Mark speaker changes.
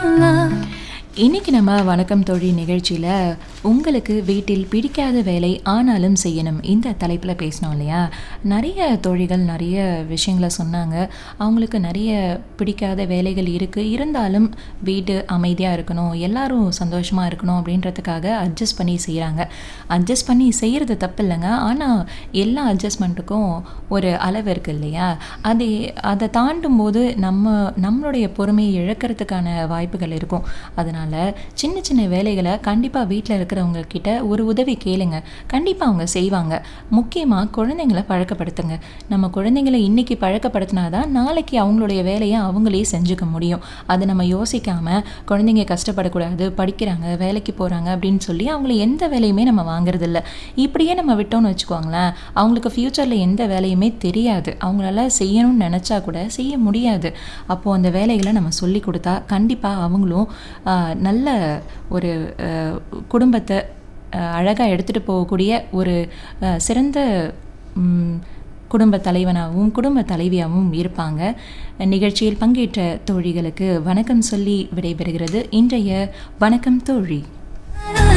Speaker 1: இன்னைக்கு நம்ம வணக்கம் தோழி நிகழ்ச்சியில் உங்களுக்கு வீட்டில் பிடிக்காத வேலை ஆனாலும் செய்யணும் இந்த தலைப்பில் பேசினோம் இல்லையா நிறைய தோழிகள் நிறைய விஷயங்களை சொன்னாங்க அவங்களுக்கு நிறைய பிடிக்காத வேலைகள் இருக்குது இருந்தாலும் வீடு அமைதியாக இருக்கணும் எல்லாரும் சந்தோஷமாக இருக்கணும் அப்படின்றதுக்காக அட்ஜஸ்ட் பண்ணி செய்கிறாங்க அட்ஜஸ்ட் பண்ணி செய்கிறது தப்பு இல்லைங்க ஆனால் எல்லா அட்ஜஸ்ட்மெண்ட்டுக்கும் ஒரு அளவு இருக்குது இல்லையா அது அதை தாண்டும் போது நம்ம நம்மளுடைய பொறுமையை இழக்கிறதுக்கான வாய்ப்புகள் இருக்கும் அதனால் சின்ன சின்ன வேலைகளை கண்டிப்பாக வீட்டில் இருக்கிறவங்க கிட்ட ஒரு உதவி கேளுங்க கண்டிப்பாக அவங்க செய்வாங்க முக்கியமாக குழந்தைங்களை பழக்கப்படுத்துங்க நம்ம குழந்தைங்களை இன்னைக்கு பழக்கப்படுத்தினா தான் நாளைக்கு அவங்களுடைய வேலையை அவங்களே செஞ்சுக்க முடியும் அதை நம்ம யோசிக்காமல் குழந்தைங்க கஷ்டப்படக்கூடாது படிக்கிறாங்க வேலைக்கு போகிறாங்க அப்படின்னு சொல்லி அவங்கள எந்த வேலையுமே நம்ம வாங்குறதில்ல இப்படியே நம்ம விட்டோம்னு வச்சுக்கோங்களேன் அவங்களுக்கு ஃப்யூச்சரில் எந்த வேலையுமே தெரியாது அவங்களால செய்யணும்னு நினச்சா கூட செய்ய முடியாது அப்போது அந்த வேலைகளை நம்ம சொல்லி கொடுத்தா கண்டிப்பாக அவங்களும் ஆஹ், நல்ல ஒரு ஆஹ், குடும்பத்தை அழகாக எடுத்துகிட்டு போகக்கூடிய ஒரு ஆஹ், சிறந்த ம், குடும்ப தலைவனாகவும் குடும்ப தலைவியாகவும் இருப்பாங்க நிகழ்ச்சியில் பங்கேற்ற தோழிகளுக்கு வணக்கம் சொல்லி விடைபெறுகிறது இன்றைய வணக்கம் தோழி